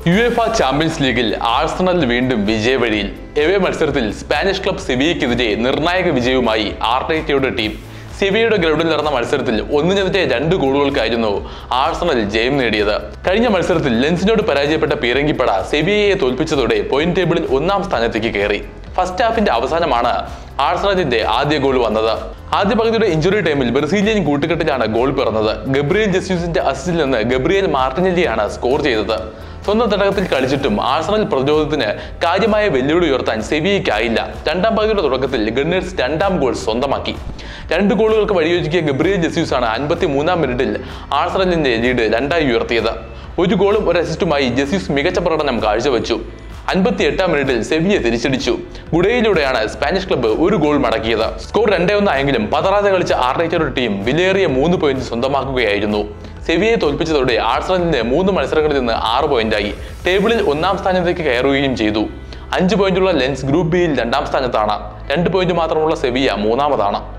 U UEFA champions ലീഗിൽ Arsenal വീണ്ടും വിജയവഴിയിൽ എവേ മത്സരത്തിൽ സ്പാനിഷ് ക്ലബ് സെവിയയ്ക്കെതിരെ നിർണായക വിജയവുമായി ആർട്ടേറ്റയുടെ ടീം സെവിയയുടെ ഗ്രൗണ്ടിൽ നടന്ന മത്സരത്തിൽ ഒന്നിനെതിരെ രണ്ട് ഗോളുകൾക്കായിരുന്നു ആഴ്സണൽ ജയം നേടിയത് കഴിഞ്ഞ മത്സരത്തിൽ ലെൻസിനോട് പരാജയപ്പെട്ട പീരങ്കിപ്പട സെവിയയെ തോൽപ്പിച്ചതോടെ പോയിന്റ് ടേബിളിൽ ഒന്നാം സ്ഥാനത്തേക്ക് കയറി ഫസ്റ്റ് ഹാഫിന്റെ അവസാനമാണ് ആഴ്സണലിന്റെ ആദ്യ ഗോൾ വന്നത് ആദ്യ പകുതിയുടെ ഇഞ്ചുറി ടൈമിൽ ബ്രസീലിയൻ കൂട്ടുകെട്ടിലാണ് ഗോൾ പിറന്നത് ഗബ്രിയൽ ജസ്യൂസിന്റെ അസിസ്റ്റിൽ നിന്ന് ഗബ്രിയൽ മാർട്ടിനെല്ലിയാണ് സ്കോർ ചെയ്തത് സ്വന്തം തടകത്തിൽ കളിച്ചിട്ടും ആഴ്സണൽ പ്രതിരോധത്തിന് കാര്യമായ വെല്ലുവിളി ഉയർത്താൻ സെവിയയ്ക്കായില്ല രണ്ടാം പകുതിയുടെ തുടക്കത്തിൽ ഗണ്ണേഴ്സ് രണ്ടാം ഗോൾ സ്വന്തമാക്കി രണ്ട് ഗോളുകൾക്ക് വഴിയൊരുക്കിയ ഗബ്രിയൽ ജസ്യൂസ് ആണ് അൻപത്തി മൂന്നാം മിനിറ്റിൽ ആഴ്സണലിന്റെ ലീഡ് രണ്ടായി ഉയർത്തിയത് ഒരു ഗോളും ഒരു അസിസ്റ്റുമായി ജസ്യൂസ് മികച്ച പ്രകടനം കാഴ്ചവെച്ചു അൻപത്തി എട്ടാം മിനിറ്റിൽ സെവിയെ തിരിച്ചടിച്ചു ഗുഡയിലൂടെയാണ് സ്പാനിഷ് ക്ലബ്ബ് ഒരു ഗോൾ മടക്കിയത് സ്കോർ രണ്ടേ ഒന്നായെങ്കിലും പതറാതെ കളിച്ച ആർട്ടേറ്റയുടെ ടീം വിലയേറിയ മൂന്ന് പോയിന്റ് സ്വന്തമാക്കുകയായിരുന്നു സെവിയെ തോൽപ്പിച്ചതോടെ ആഴ്സണലിന് മൂന്ന് മത്സരങ്ങളിൽ നിന്ന് ആറ് പോയിന്റായി ടേബിളിൽ ഒന്നാം സ്ഥാനത്തേക്ക് കയറുകയും ചെയ്തു അഞ്ച് പോയിന്റുള്ള ലെൻസ് ഗ്രൂപ്പ് ബിയിൽ രണ്ടാം സ്ഥാനത്താണ് രണ്ട് പോയിന്റ് മാത്രമുള്ള സെവിയ മൂന്നാമതാണ്